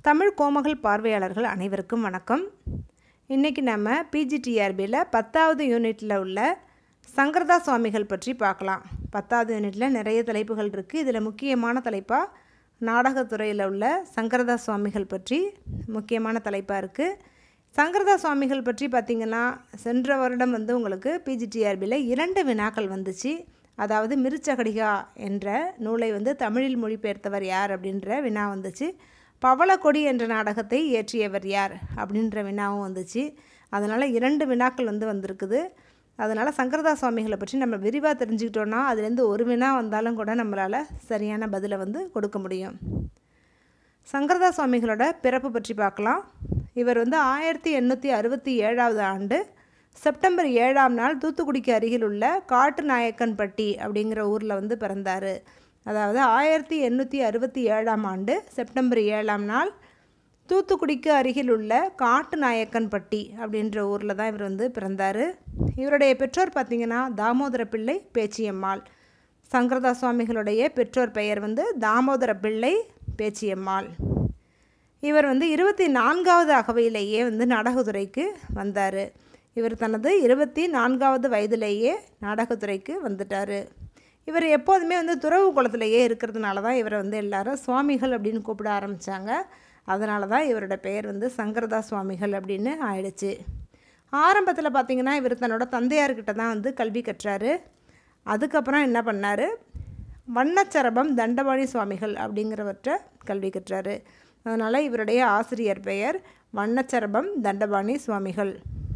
தமிழ் கோமகள் பார்வையாளர்கள் அனைவருக்கும் வணக்கம் இன்றைக்கி நம்ம பிஜிடிஆர்பியில் பத்தாவது யூனிட்டில் உள்ள சங்கரதா சுவாமிகள் பற்றி பார்க்கலாம் பத்தாவது யூனிட்டில் நிறைய தலைப்புகள் இருக்குது இதில் முக்கியமான தலைப்பாக நாடகத்துறையில் உள்ள சங்கரதா சுவாமிகள் பற்றி முக்கியமான தலைப்பாக இருக்குது சங்கரதா சுவாமிகள் பற்றி பார்த்திங்கன்னா சென்ற வருடம் வந்து உங்களுக்கு பிஜிடிஆர்பியில் இரண்டு வினாக்கள் வந்துச்சு அதாவது மிருச்சகடிகா என்ற நூலை வந்து தமிழில் மொழிபெயர்த்தவர் யார் அப்படின்ற வினா வந்துச்சு பவளக்கொடி என்ற நாடகத்தை இயற்றியவர் யார் அப்படின்ற வினாவும் வந்துச்சு அதனால் இரண்டு வினாக்கள் வந்து வந்திருக்குது அதனால் சங்கரதா சுவாமிகளை பற்றி நம்ம விரிவாக தெரிஞ்சுக்கிட்டோன்னா அதுலேருந்து ஒரு வினா வந்தாலும் கூட நம்மளால் சரியான பதிலை வந்து கொடுக்க முடியும் சங்கரதா சுவாமிகளோட பிறப்பு பற்றி பார்க்கலாம் இவர் வந்து ஆயிரத்தி எண்ணூற்றி அறுபத்தி ஏழாவது ஆண்டு செப்டம்பர் ஏழாம் நாள் தூத்துக்குடிக்கு அருகில் உள்ள காட்டு நாயக்கன்பட்டி அப்படிங்கிற ஊரில் வந்து பிறந்தார் அதாவது ஆயிரத்தி எண்ணூற்றி அறுபத்தி ஏழாம் ஆண்டு செப்டம்பர் ஏழாம் நாள் தூத்துக்குடிக்கு அருகில் உள்ள காட்டு நாயக்கன்பட்டி அப்படின்ற ஊரில் தான் இவர் வந்து பிறந்தார் இவருடைய பெற்றோர் பார்த்திங்கன்னா தாமோதர பிள்ளை பேச்சியம்மாள் சங்கரதா சுவாமிகளுடைய பெற்றோர் பெயர் வந்து தாமோதர பிள்ளை பேச்சியம்மாள் இவர் வந்து இருபத்தி நான்காவது அகவையிலேயே வந்து நாடகத்துறைக்கு வந்தார் இவர் தனது இருபத்தி நான்காவது வயதிலேயே நாடகத்துறைக்கு வந்துட்டார் இவர் எப்போதுமே வந்து துறவு குளத்திலேயே இருக்கிறதுனால தான் இவரை வந்து எல்லாரும் சுவாமிகள் அப்படின்னு கூப்பிட ஆரம்பித்தாங்க அதனால தான் இவரோட பெயர் வந்து சங்கரதா சுவாமிகள் அப்படின்னு ஆயிடுச்சு ஆரம்பத்தில் பார்த்திங்கன்னா இவர் தன்னோட தந்தையார்கிட்ட தான் வந்து கல்வி கற்றாரு அதுக்கப்புறம் என்ன பண்ணார் வண்ணச்சரபம் தண்டபாணி சுவாமிகள் அப்படிங்கிறவற்றை கல்வி கற்றாரு அதனால் இவருடைய ஆசிரியர் பெயர் வண்ணச்சரபம் தண்டபாணி சுவாமிகள்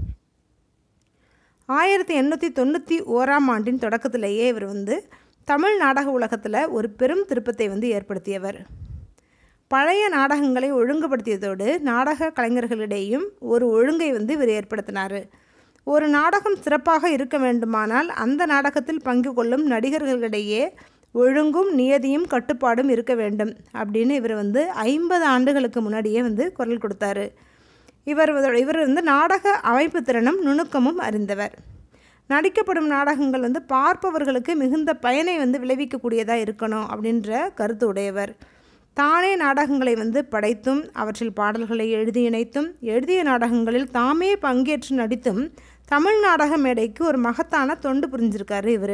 ஆயிரத்தி எண்ணூற்றி தொண்ணூற்றி ஓராம் ஆண்டின் தொடக்கத்திலேயே இவர் வந்து தமிழ் நாடக உலகத்தில் ஒரு பெரும் திருப்பத்தை வந்து ஏற்படுத்தியவர் பழைய நாடகங்களை ஒழுங்குபடுத்தியதோடு நாடக கலைஞர்களிடையும் ஒரு ஒழுங்கை வந்து இவர் ஏற்படுத்தினார் ஒரு நாடகம் சிறப்பாக இருக்க வேண்டுமானால் அந்த நாடகத்தில் பங்கு கொள்ளும் நடிகர்களிடையே ஒழுங்கும் நியதியும் கட்டுப்பாடும் இருக்க வேண்டும் அப்படின்னு இவர் வந்து ஐம்பது ஆண்டுகளுக்கு முன்னாடியே வந்து குரல் கொடுத்தாரு இவர் இவர் வந்து நாடக அமைப்பு திறனும் நுணுக்கமும் அறிந்தவர் நடிக்கப்படும் நாடகங்கள் வந்து பார்ப்பவர்களுக்கு மிகுந்த பயனை வந்து விளைவிக்கக்கூடியதாக இருக்கணும் அப்படின்ற கருத்து உடையவர் தானே நாடகங்களை வந்து படைத்தும் அவற்றில் பாடல்களை எழுதி இணைத்தும் எழுதிய நாடகங்களில் தாமே பங்கேற்று நடித்தும் தமிழ் நாடக மேடைக்கு ஒரு மகத்தான தொண்டு புரிஞ்சிருக்காரு இவர்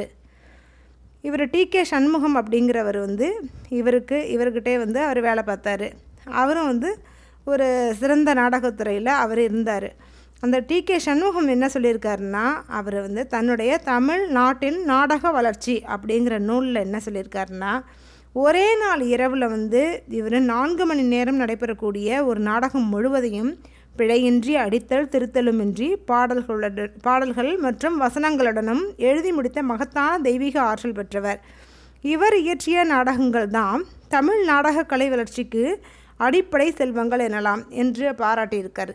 இவர் டி கே சண்முகம் அப்படிங்கிறவர் வந்து இவருக்கு இவர்கிட்டே வந்து அவர் வேலை பார்த்தாரு அவரும் வந்து ஒரு சிறந்த நாடகத்துறையில் அவர் இருந்தார் அந்த டி கே சண்முகம் என்ன சொல்லியிருக்காருன்னா அவர் வந்து தன்னுடைய தமிழ் நாட்டின் நாடக வளர்ச்சி அப்படிங்கிற நூலில் என்ன சொல்லியிருக்காருன்னா ஒரே நாள் இரவில் வந்து இவர் நான்கு மணி நேரம் நடைபெறக்கூடிய ஒரு நாடகம் முழுவதையும் பிழையின்றி அடித்தல் திருத்தலுமின்றி பாடல்களுடன் பாடல்கள் மற்றும் வசனங்களுடனும் எழுதி முடித்த மகத்தான தெய்வீக ஆற்றல் பெற்றவர் இவர் இயற்றிய நாடகங்கள் தான் தமிழ் நாடக கலை வளர்ச்சிக்கு அடிப்படை செல்வங்கள் எனலாம் என்று பாராட்டியிருக்கார்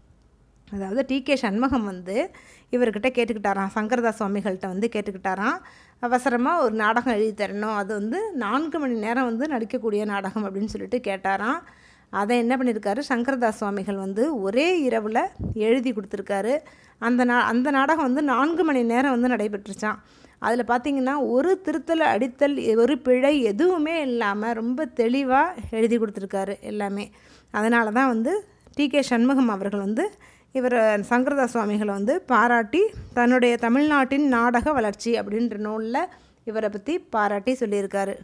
அதாவது டி கே சண்முகம் வந்து இவர்கிட்ட கேட்டுக்கிட்டாராம் சங்கரதா சுவாமிகள்கிட்ட வந்து கேட்டுக்கிட்டாராம் அவசரமாக ஒரு நாடகம் எழுதி தரணும் அது வந்து நான்கு மணி நேரம் வந்து நடிக்கக்கூடிய நாடகம் அப்படின்னு சொல்லிட்டு கேட்டாராம் அதை என்ன பண்ணியிருக்காரு சங்கரதாஸ் சுவாமிகள் வந்து ஒரே இரவில் எழுதி கொடுத்துருக்காரு அந்த நா அந்த நாடகம் வந்து நான்கு மணி நேரம் வந்து நடைபெற்றுச்சான் அதில் பார்த்திங்கன்னா ஒரு திருத்தல் அடித்தல் ஒரு பிழை எதுவுமே இல்லாமல் ரொம்ப தெளிவாக எழுதி கொடுத்துருக்காரு எல்லாமே அதனால தான் வந்து டி கே சண்முகம் அவர்கள் வந்து இவர் சங்கரதா சுவாமிகளை வந்து பாராட்டி தன்னுடைய தமிழ்நாட்டின் நாடக வளர்ச்சி அப்படின்ற நூலில் இவரை பற்றி பாராட்டி சொல்லியிருக்காரு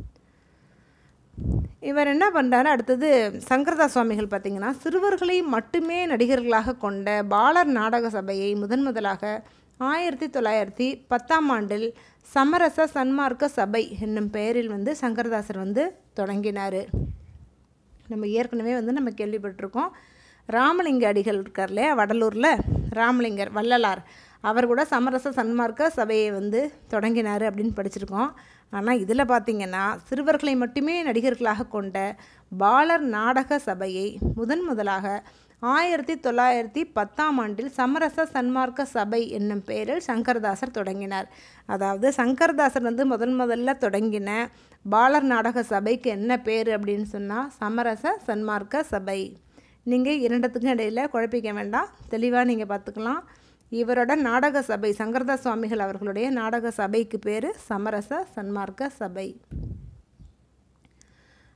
இவர் என்ன பண்ணுறாரு அடுத்தது சங்கரதா சுவாமிகள் பார்த்திங்கன்னா சிறுவர்களை மட்டுமே நடிகர்களாக கொண்ட பாலர் நாடக சபையை முதன் முதலாக ஆயிரத்தி தொள்ளாயிரத்தி பத்தாம் ஆண்டில் சமரச சன்மார்க்க சபை என்னும் பெயரில் வந்து சங்கரதாசர் வந்து தொடங்கினார் நம்ம ஏற்கனவே வந்து நம்ம கேள்விப்பட்டிருக்கோம் ராமலிங்க அடிகள் இருக்கார் இல்லையா வடலூரில் ராமலிங்கர் வள்ளலார் அவர் கூட சமரச சன்மார்க்க சபையை வந்து தொடங்கினார் அப்படின்னு படிச்சிருக்கோம் ஆனால் இதில் பார்த்திங்கன்னா சிறுவர்களை மட்டுமே நடிகர்களாக கொண்ட பாலர் நாடக சபையை முதன் முதலாக ஆயிரத்தி தொள்ளாயிரத்தி பத்தாம் ஆண்டில் சமரச சன்மார்க்க சபை என்னும் பெயரில் சங்கரதாசர் தொடங்கினார் அதாவது சங்கரதாசர் வந்து முதன் முதல்ல தொடங்கின பாலர் நாடக சபைக்கு என்ன பேர் அப்படின்னு சொன்னால் சமரச சன்மார்க்க சபை நீங்கள் இரண்டுத்துக்கும் இடையில் குழப்பிக்க வேண்டாம் தெளிவாக நீங்கள் பார்த்துக்கலாம் இவரோட நாடக சபை சங்கரதா சுவாமிகள் அவர்களுடைய நாடக சபைக்கு பேர் சமரச சன்மார்க்க சபை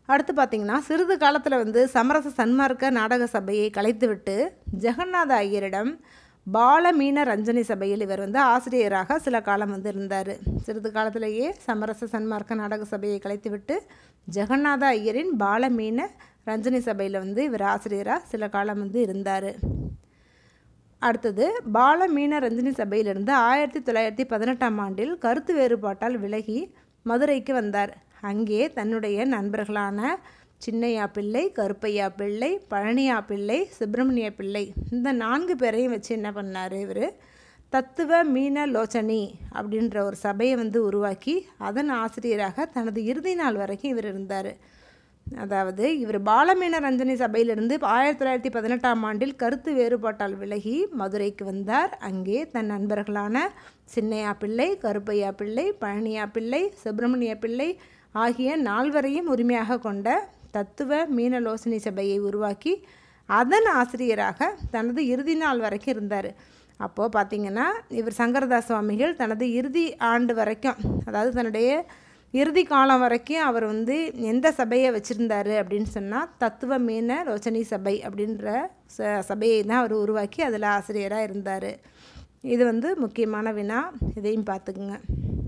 அடுத்து பார்த்திங்கன்னா சிறிது காலத்தில் வந்து சமரச சன்மார்க்க நாடக சபையை கலைத்துவிட்டு ஜெகநாத ஐயரிடம் பாலமீன ரஞ்சனி சபையில் இவர் வந்து ஆசிரியராக சில காலம் வந்து இருந்தார் சிறிது காலத்திலேயே சமரச சன்மார்க்க நாடக சபையை கலைத்துவிட்டு ஜெகநாத ஐயரின் பாலமீன ரஞ்சனி சபையில் வந்து இவர் ஆசிரியராக சில காலம் வந்து இருந்தார் அடுத்தது பாலமீன ரஞ்சினி சபையிலிருந்து ஆயிரத்தி தொள்ளாயிரத்தி பதினெட்டாம் ஆண்டில் கருத்து வேறுபாட்டால் விலகி மதுரைக்கு வந்தார் அங்கே தன்னுடைய நண்பர்களான சின்னையா பிள்ளை கருப்பையா பிள்ளை பழனியா பிள்ளை சுப்பிரமணிய பிள்ளை இந்த நான்கு பேரையும் வச்சு என்ன பண்ணார் இவர் தத்துவ மீன லோச்சனி அப்படின்ற ஒரு சபையை வந்து உருவாக்கி அதன் ஆசிரியராக தனது இறுதி நாள் வரைக்கும் இவர் இருந்தார் அதாவது இவர் பாலமீன ரஞ்சனி சபையிலிருந்து ஆயிரத்தி தொள்ளாயிரத்தி பதினெட்டாம் ஆண்டில் கருத்து வேறுபாட்டால் விலகி மதுரைக்கு வந்தார் அங்கே தன் நண்பர்களான சின்னையா பிள்ளை கருப்பையா பிள்ளை பழனியா பிள்ளை சுப்பிரமணிய பிள்ளை ஆகிய நால்வரையும் உரிமையாக கொண்ட தத்துவ மீனலோசனி சபையை உருவாக்கி அதன் ஆசிரியராக தனது இறுதி நாள் வரைக்கும் இருந்தார் அப்போது பார்த்திங்கன்னா இவர் சங்கரதாஸ் சுவாமிகள் தனது இறுதி ஆண்டு வரைக்கும் அதாவது தன்னுடைய இறுதி காலம் வரைக்கும் அவர் வந்து எந்த சபையை வச்சுருந்தாரு அப்படின்னு சொன்னால் தத்துவ மீன ரோச்சனி சபை அப்படின்ற ச சபையை தான் அவர் உருவாக்கி அதில் ஆசிரியராக இருந்தார் இது வந்து முக்கியமான வினா இதையும் பார்த்துக்குங்க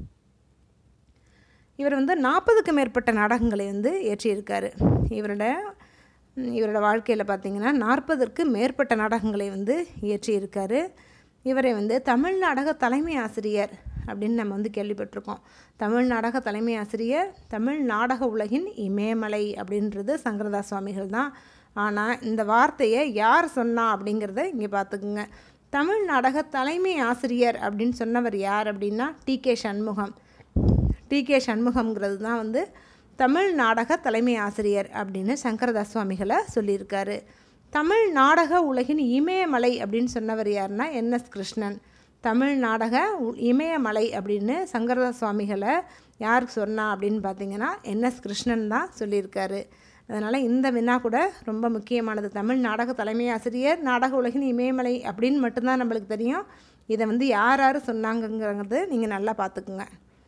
இவர் வந்து நாற்பதுக்கு மேற்பட்ட நாடகங்களை வந்து இயற்றியிருக்காரு இவரோட இவரோட வாழ்க்கையில் பார்த்திங்கன்னா நாற்பதற்கு மேற்பட்ட நாடகங்களை வந்து இயற்றியிருக்காரு இவரை வந்து தமிழ் நாடக தலைமை ஆசிரியர் அப்படின்னு நம்ம வந்து கேள்விப்பட்டிருக்கோம் தமிழ் நாடக தலைமை ஆசிரியர் தமிழ் நாடக உலகின் இமயமலை அப்படின்றது சங்கரதாஸ் சுவாமிகள் தான் ஆனால் இந்த வார்த்தையை யார் சொன்னா அப்படிங்கிறத இங்கே பார்த்துக்குங்க தமிழ் நாடக தலைமை ஆசிரியர் அப்படின்னு சொன்னவர் யார் அப்படின்னா T K Shanmugam T K சண்முகம்ங்கிறது தான் வந்து தமிழ் நாடக தலைமை ஆசிரியர் அப்படின்னு சங்கரதாஸ் சுவாமிகளை சொல்லியிருக்காரு தமிழ் நாடக உலகின் இமயமலை அப்படின்னு சொன்னவர் யாருன்னா என்எஸ் கிருஷ்ணன் தமிழ் நாடக இமயமலை அப்படின்னு சங்கரதாஸ் சுவாமிகளை யாருக்கு சொன்னா அப்படின்னு பார்த்தீங்கன்னா என்எஸ் கிருஷ்ணன் தான் சொல்லியிருக்காரு அதனால் இந்த வினா கூட ரொம்ப முக்கியமானது தமிழ் நாடக தலைமை ஆசிரியர் நாடக உலகின் இமயமலை அப்படின்னு மட்டும்தான் நம்மளுக்கு தெரியும் இதை வந்து யார் யார் சொன்னாங்கங்கிறது நீங்கள் நல்லா பார்த்துக்குங்க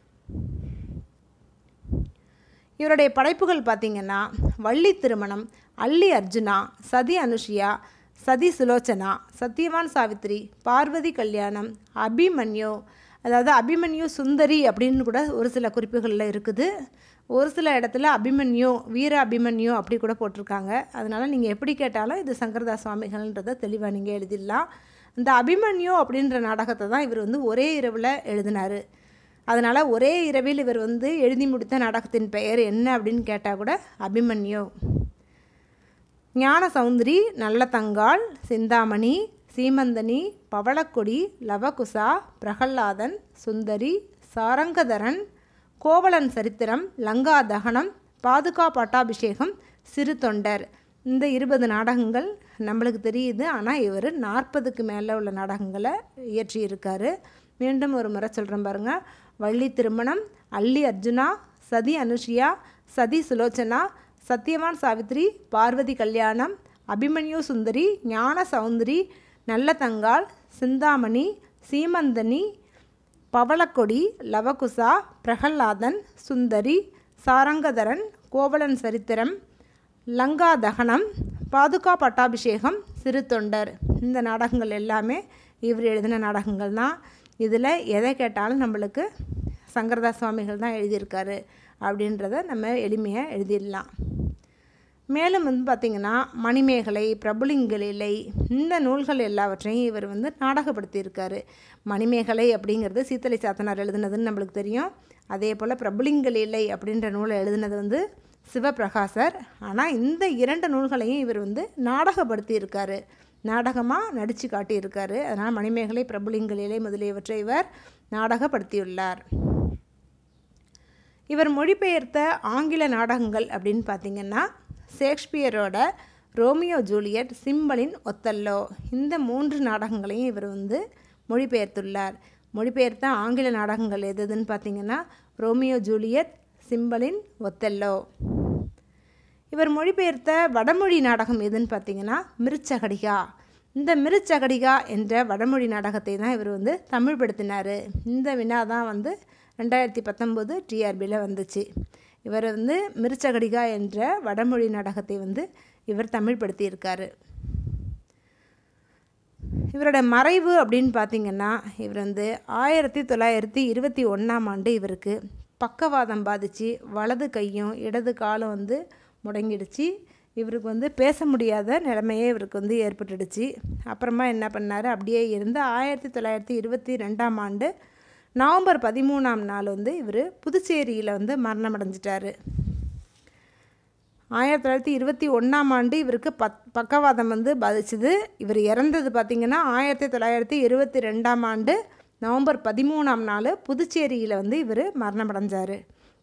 இவருடைய படைப்புகள் பார்த்திங்கன்னா வள்ளி திருமணம் அள்ளி அர்ஜுனா சதி அனுஷியா சதி சுலோச்சனா சத்யவான் சாவித்ரி பார்வதி கல்யாணம் அபிமன்யு அதாவது அபிமன்யு சுந்தரி அப்படின்னு கூட ஒரு சில குறிப்புகளில் இருக்குது ஒரு சில இடத்துல அபிமன்யு வீர அபிமன்யு அப்படி கூட போட்டிருக்காங்க அதனால் நீங்கள் எப்படி கேட்டாலும் இது சங்கரதாஸ் சுவாமிகள்ன்றதை தெளிவாக நீங்கள் எழுதிடலாம் இந்த அபிமன்யு அப்படின்ற நாடகத்தை தான் இவர் வந்து ஒரே இரவில் எழுதினார் அதனால் ஒரே இரவில் இவர் வந்து எழுதி முடித்த நாடகத்தின் பெயர் என்ன அப்படின்னு கேட்டால் கூட அபிமன்யு ஞான சௌந்தரி நல்ல தங்காள் சிந்தாமணி சீமந்தனி பவளக்கொடி லவகுசா பிரகல்லாதன் சுந்தரி சாரங்கதரன் கோவலன் சரித்திரம் லங்கா தகனம் பாதுகா பட்டாபிஷேகம் சிறு தொண்டர் இந்த இருபது நாடகங்கள் நம்மளுக்கு தெரியுது ஆனால் இவர் நாற்பதுக்கு மேலே உள்ள நாடகங்களை இயற்றியிருக்காரு மீண்டும் ஒரு முறை சொல்கிறேன் பாருங்கள் வள்ளி திருமணம் அள்ளி அர்ஜுனா சதி அனுஷியா சதி சுலோச்சனா சத்யவான் சாவித்ரி பார்வதி கல்யாணம் அபிமன்யு சுந்தரி ஞான சௌந்தரி நல்ல தங்காள் சிந்தாமணி சீமந்தனி பவளக்கொடி லவகுசா பிரகல்லாதன் சுந்தரி சாரங்கதரன் கோவலன் சரித்திரம் லங்கா தகனம் பாதுகா பட்டாபிஷேகம் சிறு தொண்டர் இந்த நாடகங்கள் எல்லாமே இவர் எழுதின நாடகங்கள் தான் இதில் எதை கேட்டாலும் நம்மளுக்கு சங்கரதாஸ் சுவாமிகள் தான் எழுதியிருக்காரு அப்படின்றத நம்ம எளிமையாக எழுதிடலாம் மேலும் வந்து பார்த்திங்கன்னா மணிமேகலை பிரபுலிங்கலிலை இந்த நூல்கள் எல்லாவற்றையும் இவர் வந்து நாடகப்படுத்தியிருக்காரு மணிமேகலை அப்படிங்கிறது சீத்தலை சாத்தனார் எழுதுனதுன்னு நம்மளுக்கு தெரியும் அதே போல் பிரபுலிங்கலிலை அப்படின்ற நூலை எழுதுனது வந்து சிவபிரகாசர் ஆனால் இந்த இரண்டு நூல்களையும் இவர் வந்து நாடகப்படுத்தியிருக்காரு நாடகமாக நடித்து காட்டியிருக்காரு அதனால் மணிமேகலை பிரபுலிங்கலிலை முதலியவற்றை இவர் நாடகப்படுத்தியுள்ளார் இவர் மொழிபெயர்த்த ஆங்கில நாடகங்கள் அப்படின்னு பார்த்திங்கன்னா ஷேக்ஸ்பியரோட ரோமியோ ஜூலியட் சிம்பலின் ஒத்தல்லோ இந்த மூன்று நாடகங்களையும் இவர் வந்து மொழிபெயர்த்துள்ளார் மொழிபெயர்த்த ஆங்கில நாடகங்கள் எது எதுன்னு பார்த்தீங்கன்னா ரோமியோ ஜூலியட் சிம்பலின் ஒத்தல்லோ இவர் மொழிபெயர்த்த வடமொழி நாடகம் எதுன்னு பார்த்தீங்கன்னா மிருச்சகடிகா இந்த மிருச்சகடிகா என்ற வடமொழி நாடகத்தை தான் இவர் வந்து தமிழ்படுத்தினார் இந்த வினா தான் வந்து ரெண்டாயிரத்தி பத்தொம்போது டிஆர்பியில் வந்துச்சு இவர் வந்து மிருச்சகடிகா என்ற வடமொழி நாடகத்தை வந்து இவர் தமிழ்படுத்தியிருக்காரு இவரோட மறைவு அப்படின்னு பார்த்திங்கன்னா இவர் வந்து ஆயிரத்தி தொள்ளாயிரத்தி இருபத்தி ஒன்றாம் ஆண்டு இவருக்கு பக்கவாதம் பாதித்து வலது கையும் இடது காலும் வந்து முடங்கிடுச்சு இவருக்கு வந்து பேச முடியாத நிலைமையே இவருக்கு வந்து ஏற்பட்டுடுச்சு அப்புறமா என்ன பண்ணார் அப்படியே இருந்து ஆயிரத்தி தொள்ளாயிரத்தி இருபத்தி ரெண்டாம் ஆண்டு நவம்பர் பதிமூணாம் நாள் வந்து இவர் புதுச்சேரியில் வந்து மரணம் அடைஞ்சிட்டார் ஆயிரத்தி தொள்ளாயிரத்தி இருபத்தி ஒன்றாம் ஆண்டு இவருக்கு பத் பக்கவாதம் வந்து பாதிச்சுது இவர் இறந்தது பார்த்திங்கன்னா ஆயிரத்தி தொள்ளாயிரத்தி இருபத்தி ரெண்டாம் ஆண்டு நவம்பர் பதிமூணாம் நாள் புதுச்சேரியில் வந்து இவர் மரணமடைஞ்சார்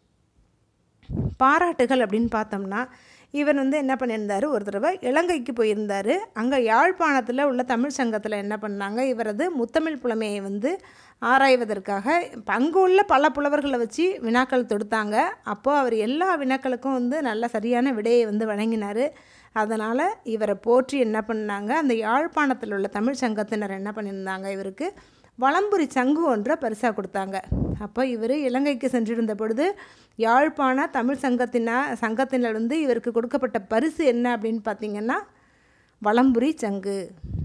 பாராட்டுகள் அப்படின்னு பார்த்தோம்னா இவர் வந்து என்ன பண்ணியிருந்தார் ஒரு தடவை இலங்கைக்கு போயிருந்தார் அங்கே யாழ்ப்பாணத்தில் உள்ள தமிழ் சங்கத்தில் என்ன பண்ணாங்க இவரது முத்தமிழ் புலமையை வந்து ஆராய்வதற்காக அங்கே உள்ள பல புலவர்களை வச்சு வினாக்கள் தொடுத்தாங்க அப்போது அவர் எல்லா வினாக்களுக்கும் வந்து நல்ல சரியான விடையை வந்து வழங்கினார் அதனால் இவரை போற்றி என்ன பண்ணாங்க அந்த யாழ்ப்பாணத்தில் உள்ள தமிழ் சங்கத்தினர் என்ன பண்ணியிருந்தாங்க இவருக்கு வளம்புரி சங்கு ஒன்றை பரிசாக கொடுத்தாங்க அப்போ இவர் இலங்கைக்கு சென்றிருந்த பொழுது யாழ்ப்பாண தமிழ் சங்கத்தின சங்கத்தினர் வந்து இவருக்கு கொடுக்கப்பட்ட பரிசு என்ன அப்படின்னு பார்த்தீங்கன்னா வளம்புரி சங்கு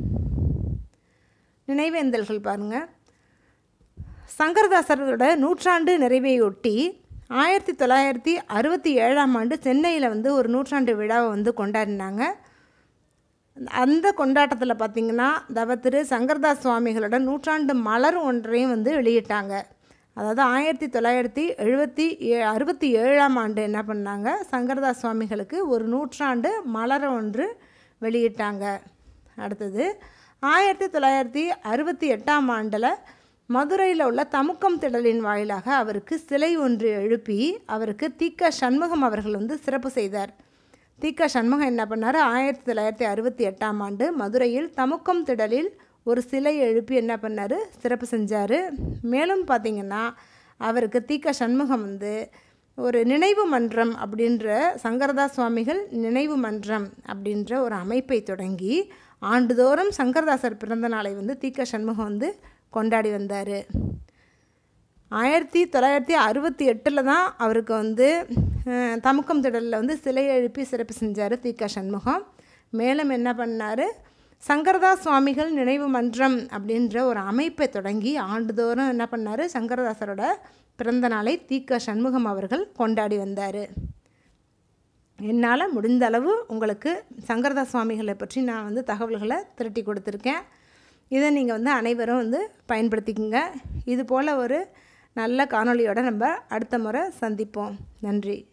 நினைவேந்தல்கள் பாருங்கள் சங்கரதாசரோட நூற்றாண்டு நிறைவையொட்டி ஆயிரத்தி தொள்ளாயிரத்தி அறுபத்தி ஏழாம் ஆண்டு சென்னையில் வந்து ஒரு நூற்றாண்டு விழாவை வந்து கொண்டாடினாங்க அந்த கொண்டாட்டத்தில் பார்த்திங்கன்னா தவ திரு சங்கர்தாஸ் சுவாமிகளோட நூற்றாண்டு மலர் ஒன்றையும் வந்து வெளியிட்டாங்க அதாவது ஆயிரத்தி தொள்ளாயிரத்தி எழுபத்தி ஏ அறுபத்தி ஏழாம் ஆண்டு என்ன பண்ணாங்க சங்கர்தாஸ் சுவாமிகளுக்கு ஒரு நூற்றாண்டு மலர் ஒன்று வெளியிட்டாங்க அடுத்தது ஆயிரத்தி தொள்ளாயிரத்தி அறுபத்தி எட்டாம் ஆண்டில் மதுரையில் உள்ள தமுக்கம் திடலின் வாயிலாக அவருக்கு சிலை ஒன்று எழுப்பி அவருக்கு தீக்க சண்முகம் அவர்கள் வந்து சிறப்பு செய்தார் தீக்க சண்முகம் என்ன பண்ணார் ஆயிரத்தி தொள்ளாயிரத்தி அறுபத்தி எட்டாம் ஆண்டு மதுரையில் தமுக்கம் திடலில் ஒரு சிலை எழுப்பி என்ன பண்ணார் சிறப்பு செஞ்சார் மேலும் பார்த்திங்கன்னா அவருக்கு தீக்க சண்முகம் வந்து ஒரு நினைவு மன்றம் அப்படின்ற சங்கரதாஸ் சுவாமிகள் நினைவு மன்றம் அப்படின்ற ஒரு அமைப்பை தொடங்கி ஆண்டுதோறும் சங்கரதாசர் பிறந்த நாளை வந்து தீக்க சண்முகம் வந்து கொண்டாடி வந்தார் ஆயிரத்தி தொள்ளாயிரத்தி அறுபத்தி எட்டில் தான் அவருக்கு வந்து தமுக்கம் திடலில் வந்து சிலை எழுப்பி சிறப்பு செஞ்சார் தீக்கா சண்முகம் மேலும் என்ன பண்ணார் சங்கரதாஸ் சுவாமிகள் நினைவு மன்றம் அப்படின்ற ஒரு அமைப்பை தொடங்கி ஆண்டுதோறும் என்ன பண்ணார் சங்கரதாசரோட பிறந்த நாளை தீக்க சண்முகம் அவர்கள் கொண்டாடி வந்தார் என்னால் முடிந்த அளவு உங்களுக்கு சங்கரதாஸ் சுவாமிகளை பற்றி நான் வந்து தகவல்களை திரட்டி கொடுத்துருக்கேன் இதை நீங்கள் வந்து அனைவரும் வந்து பயன்படுத்திக்கோங்க இது போல் ஒரு நல்ல காணொளியோடு நம்ம அடுத்த முறை சந்திப்போம் நன்றி